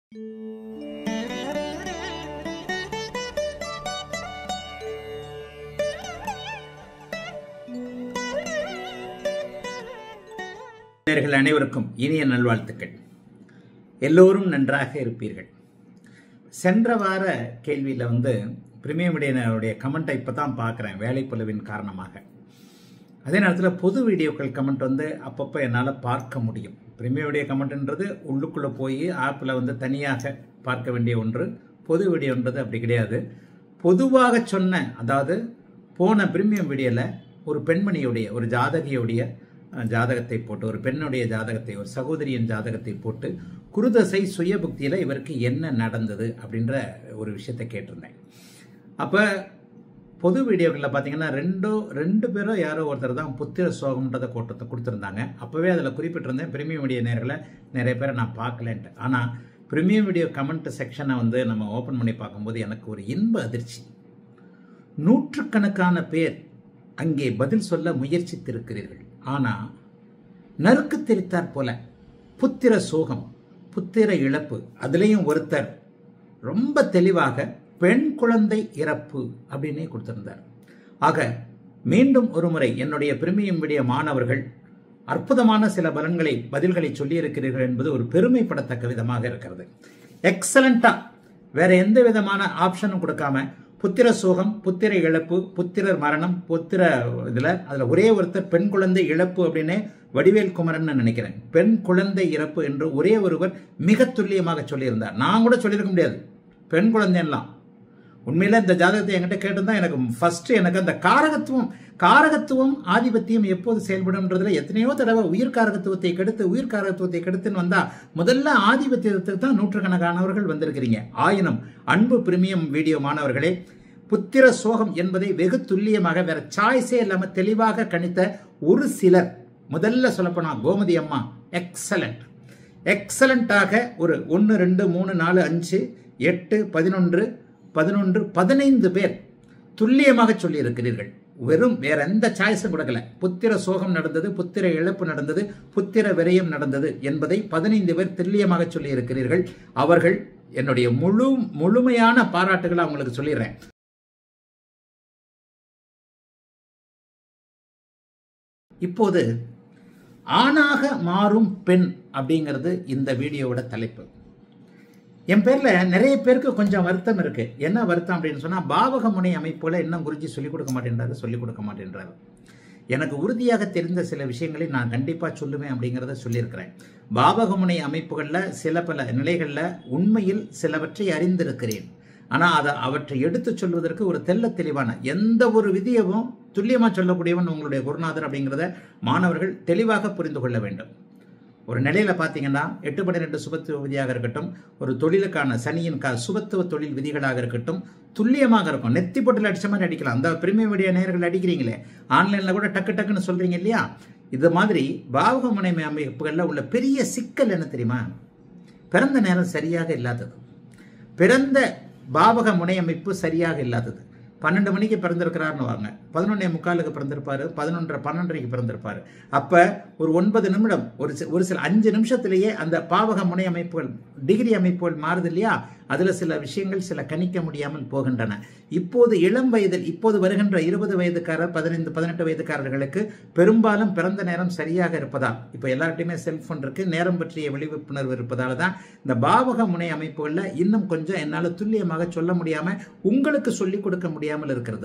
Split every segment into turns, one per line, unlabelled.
நேயர்கள் அனைவருக்கும் இனிய நல்வாழ்த்துக்கள் எல்லோரும் நன்றாக இருப்பீர்கள் சென்ற வார கேள்வியில் வந்து பிரிமியம் விடையினருடைய கமெண்ட்டை இப்போ தான் பார்க்குறேன் வேலைப்பளுவின் காரணமாக அதே நேரத்தில் பொது வீடியோக்கள் கமெண்ட் வந்து அப்பப்போ என்னால் பார்க்க முடியும் பிரிமியம் வீடியோ கமெண்ட்ன்றது உள்ளுக்குள்ளே போய் ஆப்பில் வந்து தனியாக பார்க்க வேண்டிய ஒன்று பொது வீடியோன்றது அப்படி கிடையாது பொதுவாக சொன்ன அதாவது போன பிரிமியம் வீடியோவில் ஒரு பெண்மணியுடைய ஒரு ஜாதகியுடைய அஹ், ஜாதகத்தை போட்டு ஒரு பெண்ணுடைய ஜாதகத்தை ஒரு சகோதரியின் ஜாதகத்தை போட்டு குருதசை சுயபுக்தியில் இவருக்கு என்ன நடந்தது அப்படின்ற ஒரு விஷயத்தை கேட்டிருந்தேன் அப்போ பொது வீடியோக்களில் பார்த்தீங்கன்னா ரெண்டோ ரெண்டு பேரோ யாரோ ஒருத்தர் தான் புத்திர சோகம்ன்றதை கோட்டத்தை கொடுத்துருந்தாங்க அப்போவே அதில் குறிப்பிட்டிருந்தேன் பிரீமியம் வீடியோ நேர்களை நிறைய பேரை நான் பார்க்கலன்ட்டு ஆனால் பிரீமியம் வீடியோ கமெண்ட் செக்ஷனை வந்து நம்ம ஓப்பன் பண்ணி பார்க்கும்போது எனக்கு ஒரு இன்ப அதிர்ச்சி நூற்றுக்கணக்கான பேர் அங்கே பதில் சொல்ல முயற்சித்திருக்கிறீர்கள் ஆனால் நறுக்கு தெரித்தார் போல புத்திர சோகம் புத்திர இழப்பு அதுலேயும் ஒருத்தர் ரொம்ப தெளிவாக பெண் குழந்தை இறப்பு அப்படின்னே கொடுத்திருந்தார் ஆக மீண்டும் ஒருமுறை என்னுடைய பிரிமியம் விடிய மாணவர்கள் அற்புதமான சில பலன்களை பதில்களை சொல்லியிருக்கிறீர்கள் என்பது ஒரு பெருமைப்படத்தக்க விதமாக இருக்கிறது எக்ஸலண்டா வேற எந்த விதமான ஆப்ஷனும் கொடுக்காம புத்திர சோகம் புத்திர இழப்பு புத்திரர் மரணம் புத்திர இதுல அதுல ஒரே ஒருத்தர் பெண் குழந்தை இழப்பு அப்படின்னு வடிவேல் குமரன் நினைக்கிறேன் பெண் குழந்தை இறப்பு என்று ஒரே ஒருவர் மிக துல்லியமாக சொல்லியிருந்தார் நான் கூட சொல்லியிருக்க முடியாது பெண் குழந்தைலாம் உண்மையில இந்த ஜாதகத்தை என்கிட்ட கேட்டிருந்தா எனக்கு ஃபர்ஸ்ட் எனக்கு அந்த காரகத்துவம் காரகத்துவம் ஆதிபத்தியம் எப்போது செயல்படும்ன்றதுல எத்தனையோ தடவை உயிர் காரகத்துவத்தை கெடுத்து உயிர் காரகத்துவத்தை கெடுத்துன்னு வந்தா முதல்ல ஆதிபத்தியத்துக்கு தான் நூற்றுக்கணக்கானவர்கள் வந்திருக்கிறீங்க ஆயினும் அன்பு பிரிமியம் வீடியோ மாணவர்களே புத்திர சோகம் என்பதை வெகு துல்லியமாக வேற சாய்ஸே இல்லாம தெளிவாக கணித்த ஒரு சிலர் முதல்ல சொல்லப்போனா கோமதி அம்மா எக்ஸலண்ட் எக்ஸலண்ட்டாக ஒரு ஒன்று ரெண்டு மூணு நாலு அஞ்சு எட்டு பதினொன்று பதினொன்று பதினைந்து பேர் துல்லியமாக சொல்லியிருக்கிறீர்கள் வெறும் வேற எந்த சாய்ஸும் கொடுக்கல புத்திர சோகம் நடந்தது புத்திர இழப்பு நடந்தது புத்திர விரயம் நடந்தது என்பதை பதினைந்து பேர் துல்லியமாக சொல்லியிருக்கிறீர்கள் அவர்கள் என்னுடைய முழு முழுமையான பாராட்டுகளை அவங்களுக்கு சொல்லிடுறேன் இப்போது ஆணாக மாறும் பெண் அப்படிங்கிறது இந்த வீடியோவோட தலைப்பு என் பேர்ல நிறைய பேருக்கு கொஞ்சம் வருத்தம் இருக்கு என்ன வருத்தம் அப்படின்னு சொன்னா பாவக முனை அமைப்புல இன்னும் குருஜி சொல்லிக் கொடுக்க மாட்டேன்றாரு சொல்லிக் கொடுக்க மாட்டேன்றாரு எனக்கு உறுதியாக தெரிந்த சில விஷயங்களை நான் கண்டிப்பா சொல்லுவேன் அப்படிங்கிறத சொல்லியிருக்கிறேன் பாவகமுனை அமைப்புகளில் சில பல நிலைகளில் உண்மையில் சிலவற்றை அறிந்திருக்கிறேன் ஆனால் அதை அவற்றை எடுத்து சொல்வதற்கு ஒரு தெள்ள தெளிவான எந்த ஒரு விதியவும் துல்லியமாக சொல்லக்கூடியவன் உங்களுடைய குருநாதர் அப்படிங்கிறத மாணவர்கள் தெளிவாக புரிந்து கொள்ள வேண்டும் ஒரு நிலையில பார்த்தீங்கன்னா எட்டு பன்னிரெண்டு சுபத்துவ விதியாக இருக்கட்டும் ஒரு தொழிலுக்கான சனியின் கா சுபத்துவ தொழில் விதிகளாக இருக்கட்டும் துல்லியமாக இருக்கும் நெத்தி பொட்டில் அடிச்ச மாதிரி அடிக்கலாம் அந்த பிரிமியம் மீடியா நேர்கள் அடிக்கிறீங்களே ஆன்லைனில் கூட டக்கு டக்குன்னு சொல்றீங்க இல்லையா இது மாதிரி பாவக முனைமை அமைப்புகளில் உள்ள பெரிய சிக்கல் என்ன தெரியுமா பிறந்த நேரம் சரியாக இல்லாதது பிறந்த பாவக முனை அமைப்பு சரியாக இல்லாதது பன்னெண்டு மணிக்கு பிறந்திருக்கிறாருன்னு வாங்க பதினொன்னே முக்காலுக்கு பிறந்திருப்பாரு பதினொன்றரை பன்னெண்டரைக்கு பிறந்திருப்பாரு அப்ப ஒரு ஒன்பது நிமிடம் ஒரு சி- ஒரு சில அஞ்சு நிமிஷத்திலேயே அந்த பாவக முனை அமைப்புகள் டிகிரி அமைப்புகள் மாறுது இல்லையா அதுல சில விஷயங்கள் சில கணிக்க முடியாமல் போகின்றன இப்போது இளம் வயதில் இப்போது வருகின்ற இருபது வயதுக்காரர் பதினைந்து பதினெட்டு வயதுக்காரர்களுக்கு பெரும்பாலும் பிறந்த நேரம் சரியாக இருப்பதால் இப்போ எல்லார்ட்டையுமே செல்போன் இருக்கு நேரம் பற்றிய விழிப்புணர்வு இருப்பதால தான் இந்த பாவக முனை அமைப்புகள்ல இன்னும் கொஞ்சம் என்னால் துல்லியமாக சொல்ல முடியாம உங்களுக்கு சொல்லிக் கொடுக்க முடியாமல் இருக்கிறது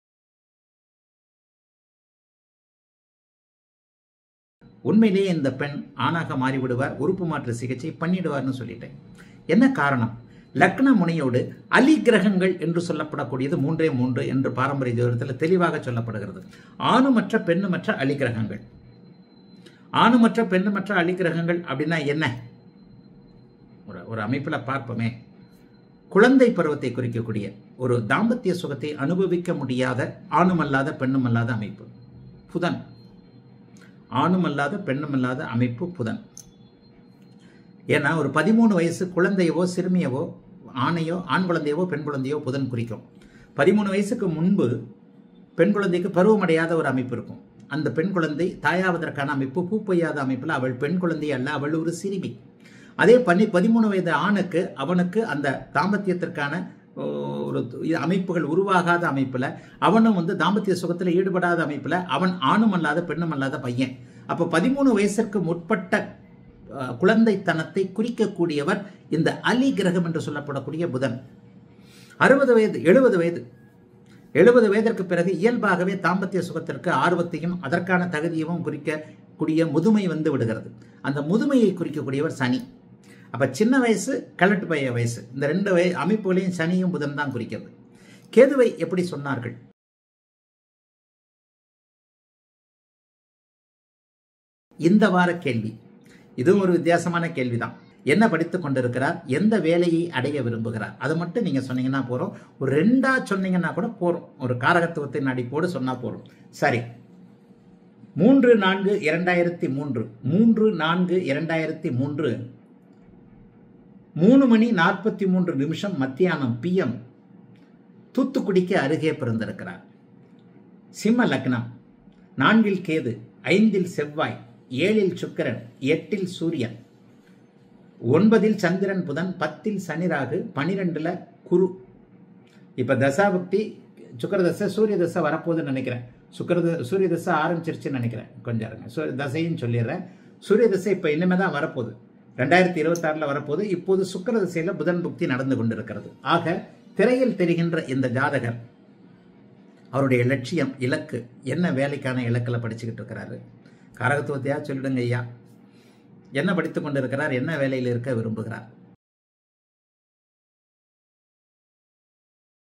உண்மையிலேயே இந்த பெண் ஆணாக மாறிவிடுவார் உறுப்பு மாற்று சிகிச்சை பண்ணிடுவார்னு சொல்லிட்டேன் என்ன காரணம் லக்ன முனையோடு அலி கிரகங்கள் என்று சொல்லப்படக்கூடியது மூன்றே மூன்று என்று பாரம்பரிய ஜோதிடத்தில் தெளிவாக சொல்லப்படுகிறது ஆணுமற்ற பெண்ணுமற்ற அலி கிரகங்கள் ஆணுமற்ற பெண்ணுமற்ற அலி கிரகங்கள் அப்படின்னா என்ன ஒரு ஒரு அமைப்பில் பார்ப்போமே குழந்தை பருவத்தை குறிக்கக்கூடிய ஒரு தாம்பத்திய சுகத்தை அனுபவிக்க முடியாத ஆணுமல்லாத பெண்ணுமல்லாத அமைப்பு புதன் ஆணுமல்லாத பெண்ணுமல்லாத அமைப்பு புதன் ஏன்னா ஒரு பதிமூணு வயசு குழந்தையவோ சிறுமியவோ ஆணையோ ஆண் குழந்தையவோ பெண் குழந்தையோ புதன் குறிக்கும் பதிமூணு வயசுக்கு முன்பு பெண் குழந்தைக்கு பருவமடையாத ஒரு அமைப்பு இருக்கும் அந்த பெண் குழந்தை தாயாவதற்கான அமைப்பு பூப்பொய்யாத அமைப்பில் அவள் பெண் குழந்தை அல்ல அவள் ஒரு சிறுமி அதே பண்ணி பதிமூணு வயது ஆணுக்கு அவனுக்கு அந்த தாம்பத்தியத்திற்கான ஒரு அமைப்புகள் உருவாகாத அமைப்பில் அவனும் வந்து தாம்பத்திய சுகத்தில் ஈடுபடாத அமைப்பில் அவன் ஆணும் அல்லாத பெண்ணும் அல்லாத பையன் அப்போ பதிமூணு வயசிற்கு முற்பட்ட குழந்தைத்தனத்தை குறிக்கக்கூடியவர் இந்த அலி கிரகம் என்று சொல்லப்படக்கூடிய புதன் அறுபது வயது எழுபது வயது எழுபது வயதிற்கு பிறகு இயல்பாகவே தாம்பத்திய சுகத்திற்கு ஆர்வத்தையும் அதற்கான தகுதியும் குறிக்கக்கூடிய முதுமை வந்து விடுகிறது அந்த முதுமையை குறிக்கக்கூடியவர் சனி அப்ப சின்ன வயசு கலட்டு பைய வயசு இந்த ரெண்டு வய அமைப்புகளையும் சனியும் புதன் தான் குறிக்கிறது கேதுவை எப்படி சொன்னார்கள் இந்த வார கேள்வி இதுவும் ஒரு வித்தியாசமான கேள்விதான் என்ன படித்துக் கொண்டிருக்கிறார் எந்த வேலையை அடைய விரும்புகிறார் அதை மட்டும் நீங்க சொன்னீங்கன்னா போறோம் ஒரு ரெண்டா சொன்னீங்கன்னா கூட போறோம் ஒரு காரகத்துவத்தின் அடிப்போடு சொன்னா போறோம் சரி மூன்று நான்கு இரண்டாயிரத்தி மூன்று மூன்று நான்கு இரண்டாயிரத்தி மூன்று மூணு மணி நாற்பத்தி மூன்று நிமிஷம் மத்தியானம் பிஎம் தூத்துக்குடிக்கு அருகே பிறந்திருக்கிறார் சிம்ம லக்னம் நான்கில் கேது ஐந்தில் செவ்வாய் ஏழில் சுக்கிரன் எட்டில் சூரியன் ஒன்பதில் சந்திரன் புதன் பத்தில் சனிராகு பனிரெண்டுல குரு இப்ப தசாபக்தி சுக்கர தசை சூரிய தசை வரப்போகுதுன்னு நினைக்கிறேன் சுக்கர சூரிய தசை ஆரம்பிச்சிருச்சுன்னு நினைக்கிறேன் கொஞ்சம் இருங்க சூரிய தசையும் சொல்லிடுறேன் சூரிய தசை இப்போ இனிமே தான் வரப்போகுது ரெண்டாயிரத்தி இருபத்தாறில் வரப்போது இப்போது சுக்கர திசையில் புதன் புக்தி நடந்து கொண்டிருக்கிறது ஆக திரையில் தெரிகின்ற இந்த ஜாதகர் அவருடைய லட்சியம் இலக்கு என்ன வேலைக்கான இலக்கில் படிச்சுக்கிட்டு இருக்கிறாரு காரகத்துவத்தையா சொல்லிடுங்க ஐயா என்ன படித்துக் கொண்டிருக்கிறார் என்ன வேலையில் இருக்க விரும்புகிறார்